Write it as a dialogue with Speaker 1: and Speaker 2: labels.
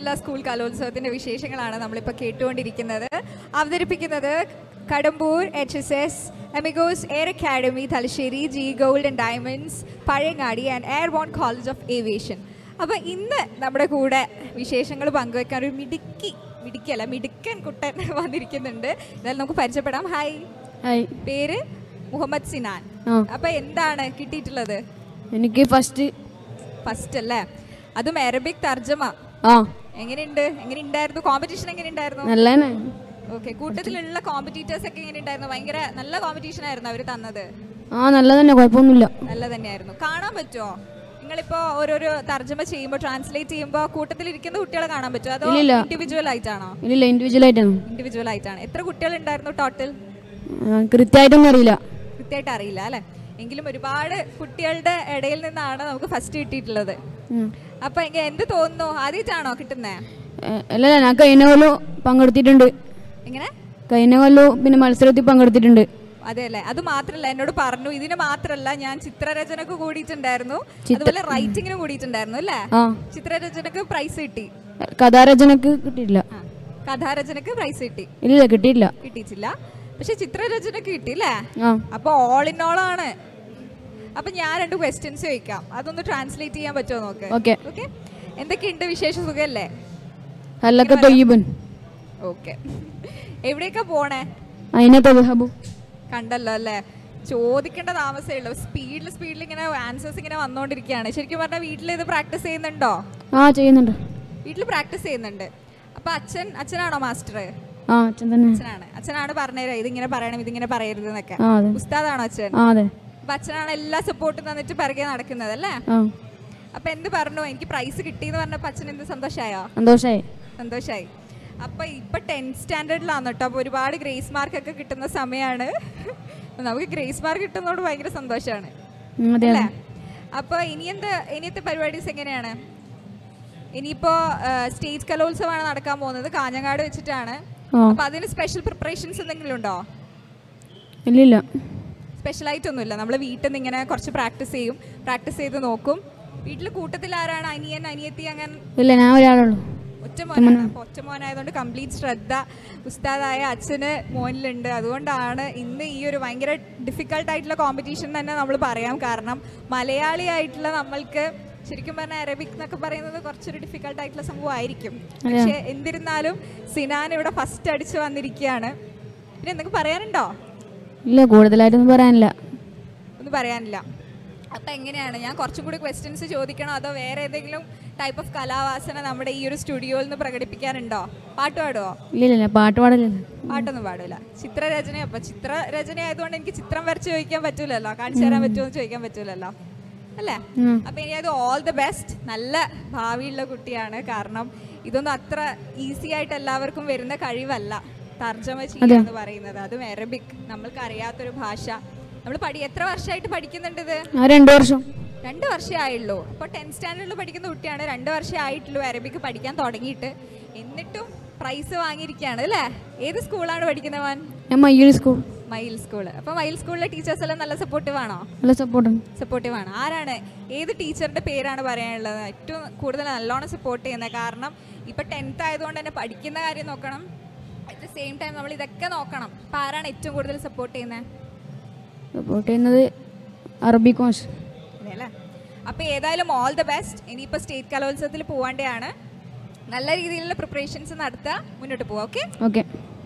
Speaker 1: ജില്ലാ സ്കൂൾ കലോത്സവത്തിന്റെ വിശേഷങ്ങളാണ് നമ്മളിപ്പോൾ കേട്ടുകൊണ്ടിരിക്കുന്നത് അവതരിപ്പിക്കുന്നത് Kadambur H S S Amigos air academy Thalassery G gold and diamonds Pazhayangadi and airborne college of aviation അപ്പോൾ ഇന്ന് നമ്മുടെ കൂടെ വിശേഷങ്ങൾ പങ്കുവെക്കാൻ ഒരു മിടുക്കി മിടുക്കല്ല മിടുക്കൻ കുട്ടൻ വന്നിരിക്കുന്നുണ്ട് എന്തായാലും നമുക്ക് പരിചയപ്പെടാം ഹായ്
Speaker 2: ഹായ്
Speaker 1: പേര് മുഹമ്മദ് സിനാൻ
Speaker 2: ആ
Speaker 1: അപ്പൊ എന്താണ് കിട്ടിയിട്ടുള്ളത്
Speaker 2: എനിക്ക് ഫസ്റ്റ്
Speaker 1: ഫസ്റ്റ് അല്ലേ അതും അറബിക് തർജ്ജമ
Speaker 2: ആ
Speaker 1: എങ്ങനെയുണ്ട് എങ്ങനെ ഉണ്ടായിരുന്നു കോമ്പറ്റീഷൻ എങ്ങനെ ഉണ്ടായിരുന്നു
Speaker 2: നല്ലതന്നെ
Speaker 1: ഓക്കെ കൂട്ടത്തിലുള്ള കോമ്പറ്റീറ്റേഴ്സ് ഒക്കെ എങ്ങനെ ഉണ്ടായിരുന്നു ഭയങ്കര നല്ല കോമ്പറ്റീഷൻ ആയിരുന്നു അവർ തന്നത്
Speaker 2: ആ നല്ലതന്നെ കുഴപ്പമൊന്നുമില്ല
Speaker 1: നല്ല തന്നെയായിരുന്നു കാണാൻ പറ്റുമോ നിങ്ങളിപ്പോ ഓരോരോ തർജ്ജമ ചെയ്യുമ്പോൾ ട്രാൻസ്ലേറ്റ് ചെയ്യുമ്പോൾ കൂട്ടത്തിലിരിക്കുന്ന കുട്ടികളെ കാണാൻ പറ്റുമോ അതോ
Speaker 2: ഇല്ലില്ല.
Speaker 1: ഇൻഡിവിജ്വൽ ആയിട്ടാണോ
Speaker 2: ഇല്ലില്ല ഇൻഡിവിജ്വലായിട്ടാണ്
Speaker 1: ഇൻഡിവിജ്വൽ ആയിട്ടാണ് എത്ര കുട്ടികൾ ഉണ്ടായിരുന്നു ടോട്ടൽ
Speaker 2: കൃത്യമായിട്ടൊന്നും അറിയില്ല
Speaker 1: കൃത്യമായിട്ട് അറിയില്ല അല്ലെ എങ്കിലും ഒരുപാട് കുട്ടികളുടെ ഇടയിൽ നിന്നാണ് നമുക്ക് ഫസ്റ്റ് കിട്ടിയിട്ടുള്ളത്
Speaker 2: ഉം.
Speaker 1: അപ്പൊ എങ്ങനെ എന്ത് തോന്നുന്നു ആദ്യമായിട്ടാണോ കിട്ടുന്നേ
Speaker 2: ഏ, അല്ലല്ല ഞാൻ കഴിഞ്ഞ കൊല്ലം പങ്കെടുത്തിട്ടുണ്ട്
Speaker 1: എങ്ങനെ
Speaker 2: കഴിഞ്ഞ കൊല്ലം പിന്നെ മത്സരത്തിൽ പങ്കെടുത്തിട്ടുണ്ട്
Speaker 1: അതെ അല്ലേ അത് മാത്രല്ല എന്നോട് പറഞ്ഞു ഇതിന് മാത്രല്ല ഞാൻ ചിത്രരചനക്ക് കൂടിയിട്ടുണ്ടായിരുന്നു അതുപോലെ റൈറ്റിങ്ങിനും കൂടിയിട്ടുണ്ടായിരുന്നു അല്ലേ
Speaker 2: ആ
Speaker 1: ചിത്രരചനക്ക് പ്രൈസ് കിട്ടി
Speaker 2: കഥാരചനക്ക് കിട്ടിയില്ല
Speaker 1: ആ കഥാരചനക്ക് പ്രൈസ് കിട്ടി
Speaker 2: ഇല്ല കിട്ടിയില്ല
Speaker 1: കിട്ടിയിട്ടില്ല പക്ഷെ ചിത്രരചനക്ക് കിട്ടി അല്ലേ
Speaker 2: ആ
Speaker 1: അപ്പൊ ഓൾ ഇൻ ഓൾ ആണ് അപ്പൊ ഞാൻ രണ്ട് ക്വസ്റ്റ്യൻസ് ചോദിക്കാം അതൊന്ന് ട്രാൻസ്ലേറ്റ് ചെയ്യാൻ പറ്റുമോ നോക്ക്
Speaker 2: ഓക്കെ
Speaker 1: ഓക്കെ എന്തൊക്കെയുണ്ട് വിശേഷ സുഖല്ലേ
Speaker 2: ഹല്ലക്ക തൊയ്യബൻ
Speaker 1: ഓക്കെ എവിടേക്കാ പോണേ
Speaker 2: അതിനകത്ത് അബഹബു
Speaker 1: കണ്ടല്ലോ അല്ലേ ചോദിക്കേണ്ട താമസമേ ഉള്ളൂ സ്പീഡിൽ സ്പീഡിൽ ഇങ്ങനെ ആൻസേഴ്സ് ഇങ്ങനെ വന്നുകൊണ്ടിരിക്കുകയാണ് ശരിക്കും പറഞ്ഞാൽ വീട്ടിൽ ഇത് പ്രാക്ടീസ് ചെയ്യുന്നുണ്ടോ
Speaker 2: ആ ചെയ്യുന്നുണ്ട്
Speaker 1: വീട്ടിൽ പ്രാക്ടീസ് ചെയ്യുന്നുണ്ട് അപ്പൊ അച്ഛൻ അച്ഛനാണോ മാസ്റ്റർ
Speaker 2: ആ അച്ഛൻ തന്നെ
Speaker 1: അച്ഛനാണ് അച്ഛനാണ് പറഞ്ഞുതരാം ഇതിങ്ങനെ പറയണം ഇതിങ്ങനെ പറയരുത് എന്നൊക്കെ
Speaker 2: ആ അതെ
Speaker 1: ഉസ്താദാണോ അച്ഛൻ
Speaker 2: ആ അതെ
Speaker 1: അപ്പൊ അച്ഛനാണ് എല്ലാ സപ്പോർട്ടും തന്നിട്ട് പിറകെ നടക്കുന്നത് അല്ലേ
Speaker 2: ആ
Speaker 1: അപ്പൊ എന്ത് പറഞ്ഞു എനിക്ക് പ്രൈസ് കിട്ടിയെന്ന് പറഞ്ഞപ്പോ അച്ഛൻ എന്ത് സന്തോഷമായോ
Speaker 2: സന്തോഷമായി
Speaker 1: സന്തോഷായി അപ്പൊ ഇപ്പൊ ടെൻത്ത് സ്റ്റാൻഡേർഡിലാണ് കേട്ടോ അപ്പൊ ഒരുപാട് ഗ്രേസ് മാർക്ക് ഒക്കെ കിട്ടുന്ന സമയമാണ് നമുക്ക് ഗ്രേസ് മാർക്ക് കിട്ടുന്നതോട് ഭയങ്കര സന്തോഷമാണ്
Speaker 2: ഉം, അതെ
Speaker 1: അല്ലേ
Speaker 2: അതെ
Speaker 1: അപ്പൊ ഇനി എന്താ ഇനിയത്തെ പരിപാടീസ് എങ്ങനെയാണ് ഇനിയിപ്പോ സ്റ്റേജ് കലോത്സവമാണ് നടക്കാൻ പോകുന്നത് കാഞ്ഞങ്ങാട് വെച്ചിട്ടാണ്
Speaker 2: ആ
Speaker 1: അപ്പൊ അതിന് സ്പെഷ്യൽ പ്രിപ്പറേഷൻസ് എന്തെങ്കിലും ഉണ്ടോ
Speaker 2: ഇല്ലില്ല
Speaker 1: സ്പെഷ്യൽ ആയിട്ടൊന്നുമില്ല നമ്മൾ വീട്ടിൽ നിന്ന് ഇങ്ങനെ കുറച്ച് പ്രാക്ടീസ് ചെയ്യും പ്രാക്ടീസ് ചെയ്ത് നോക്കും വീട്ടിൽ കൂട്ടത്തിൽ ആരാണ് അനിയൻ അനിയത്തി അങ്ങനെ
Speaker 2: ഇല്ല ഞാൻ ഒരാളുള്ളൂ
Speaker 1: ഒറ്റ മോനാണ് അപ്പോൾ ഒറ്റ മോനായതുകൊണ്ട് കംപ്ലീറ്റ് ശ്രദ്ധ ഉസ്താദായ അച്ഛന് മോനിലുണ്ട് അതുകൊണ്ടാണ് ഇന്ന് ഈ ഒരു ഭയങ്കര ഡിഫിക്കൽട്ട് ആയിട്ടുള്ള കോമ്പറ്റീഷൻ തന്നെ നമ്മൾ പറയാം കാരണം മലയാളി ആയിട്ടുള്ള നമ്മൾക്ക് ശരിക്കും പറഞ്ഞാൽ അറബിക് എന്നൊക്കെ പറയുന്നത് കുറച്ചൊരു ഡിഫിക്കൽട്ട് ആയിട്ടുള്ള സംഭവം ആയിരിക്കും പക്ഷേ എന്നിരുന്നാലും സിനാൻ ഇവിടെ ഫസ്റ്റ് അടിച്ച് വന്നിരിക്കുകയാണ് പിന്നെ എന്തെങ്കിലും പറയാനുണ്ടോ
Speaker 2: ഇല്ല കൂടുതലായിട്ടൊന്നും പറയാനില്ല
Speaker 1: ഒന്നും പറയാനില്ല അപ്പം എങ്ങനെയാണ് ഞാൻ കുറച്ചും കൂടി ക്വസ്റ്റ്യൻസ് ചോദിക്കണോ അതോ വേറെ ഏതെങ്കിലും ടൈപ്പ് ഓഫ് കലാവാസന നമ്മുടെ ഈ ഒരു സ്റ്റുഡിയോയിൽ നിന്ന് പ്രകടിപ്പിക്കാനുണ്ടോ പാട്ട് പാടുമോ
Speaker 2: ഇല്ല ഇല്ല പാട്ട് പാടില്ലല്ലോ
Speaker 1: പാട്ടൊന്നും പാടില്ല ചിത്രരചന അപ്പൊ ചിത്രരചന ആയതുകൊണ്ട് എനിക്ക് ചിത്രം വരച്ച് ചോദിക്കാൻ പറ്റൂലല്ലോ കാണിച്ചു തരാൻ പറ്റുമോ എന്ന് ചോദിക്കാൻ പറ്റൂലല്ലോ അല്ലേ
Speaker 2: ഉം.
Speaker 1: അപ്പൊ ഇനി അത് ഓൾ ദ ബെസ്റ്റ് നല്ല ഭാവിയുള്ള കുട്ടിയാണ് കാരണം ഇതൊന്നും അത്ര ഈസി ആയിട്ട് എല്ലാവർക്കും വരുന്ന കഴിവല്ല തർജ്ജമ ചെയ്യുക എന്ന് പറയുന്നത് അതും അറബിക് നമ്മൾക്ക് അറിയാത്തൊരു ഭാഷ നമ്മൾ പഠി എത്ര വർഷമായിട്ട് പഠിക്കുന്നുണ്ട് ഇത്
Speaker 2: ആ രണ്ടു വർഷം
Speaker 1: രണ്ട് വർഷമേ ആയുള്ളൂ അപ്പോൾ ടെൻത്ത് സ്റ്റാൻഡേർഡിൽ പഠിക്കുന്ന കുട്ടിയാണ് രണ്ട് വർഷമേ ആയിട്ടുള്ളൂ അറബിക്ക് പഠിക്കാൻ തുടങ്ങിയിട്ട് എന്നിട്ടും പ്രൈസ് വാങ്ങിയിരിക്കുകയാണ് അല്ലേ ഏത് സ്കൂളാണ് പഠിക്കുന്നത് മോൻ
Speaker 2: ഞാൻ മയ്യൂർ സ്കൂൾ
Speaker 1: മയിൽ സ്കൂൾ അപ്പോൾ മയിൽ സ്കൂളിലെ ടീച്ചേഴ്സ് എല്ലാം നല്ല സപ്പോർട്ടീവ് ആണോ
Speaker 2: നല്ല സപ്പോർട്ടാണ്
Speaker 1: സപ്പോർട്ടീവ് ആണ് ആരാണ് ഏത് ടീച്ചറിന്റെ പേരാണ് പറയാനുള്ളത് ഏറ്റവും കൂടുതൽ നല്ലോണം സപ്പോർട്ട് ചെയ്യുന്നത് കാരണം ഇപ്പൊ ടെൻത്ത് ആയതുകൊണ്ട് തന്നെ പഠിക്കുന്ന കാര്യം നോക്കണം അറ്റ് ദ സെയിം ടൈം നമ്മൾ ഇതൊക്കെ നോക്കണം അപ്പൊ ആരാണ് ഏറ്റവും കൂടുതൽ സപ്പോർട്ട് ചെയ്യുന്നത്
Speaker 2: സപ്പോർട്ട് ചെയ്യുന്നത് അറബി കോൺസ്
Speaker 1: അതെ അല്ലേ അപ്പൊ ഏതായാലും ഓൾ ദ ബെസ്റ്റ് ഇനിയിപ്പോ സ്റ്റേറ്റ് കലോത്സവത്തിൽ പോവാണ്ടാണ് നല്ല രീതിയിലുള്ള പ്രിപ്പറേഷൻസ് നടത്തുക മുന്നോട്ട് പോവാം ഓക്കെ
Speaker 2: ഓക്കെ